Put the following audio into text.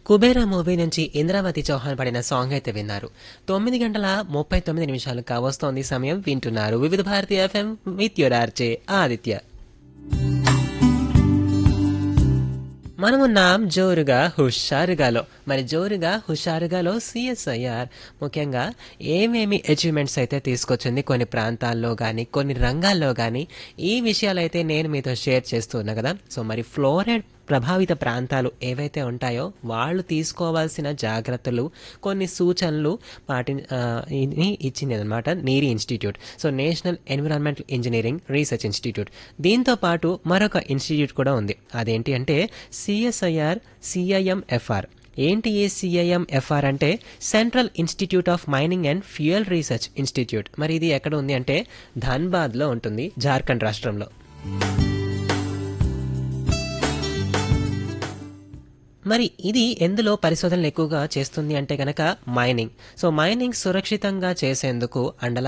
Kubera movie నుంచి ఇంద్రావతి చౌహాన్ పడిన song అయితే విన్నారు తొమ్మిది గంటల ముప్పై తొమ్మిది నిమిషాలు కావస్తోంది సమయం వింటున్నారు Vividh Bharati FM with your R J Aditya మనమున్నాం జోరుగా హుషారుగాలో మరి జోరుగా హుషారుగాలో సిఎస్ఐఆర్ ముఖ్యంగా ఏమేమి అచీవ్మెంట్స్ అయితే తీసుకొచ్చింది కొన్ని ప్రాంతాల్లో కానీ కొన్ని రంగాల్లో కానీ ఈ విషయాలు అయితే నేను మీతో షేర్ చేస్తున్నా కదా సో మరి ఫ్లోరైడ్ ప్రభావిత ప్రాంతాలు ఏవైతే ఉంటాయో వాళ్ళు తీసుకోవాల్సిన జాగ్రత్తలు కొన్ని సూచనలు పాటి ఆ, ఇని ఇచ్చింది అనమాట NEERI institute so national environmental engineering research institute దీంతో పాటు మరొక ఇన్స్టిట్యూట్ కూడా ఉంది అదేంటి అంటే సిఎస్ఐఆర్ సిఐఎంఎఫ్ఆర్ ఏంటి ఏ సిఐఎంఎఫ్ఆర్ అంటే central institute of mining and fuel research institute మరి ఇది ఎక్కడ ఉంది అంటే ధన్బాద్లో ఉంటుంది జార్ఖండ్ రాష్ట్రంలో మరి ఇది ఎందులో పరిశోధనలు ఎక్కువగా చేస్తుంది అంటే కనుక మైనింగ్ సో మైనింగ్ సురక్షితంగా చేసేందుకు అండలా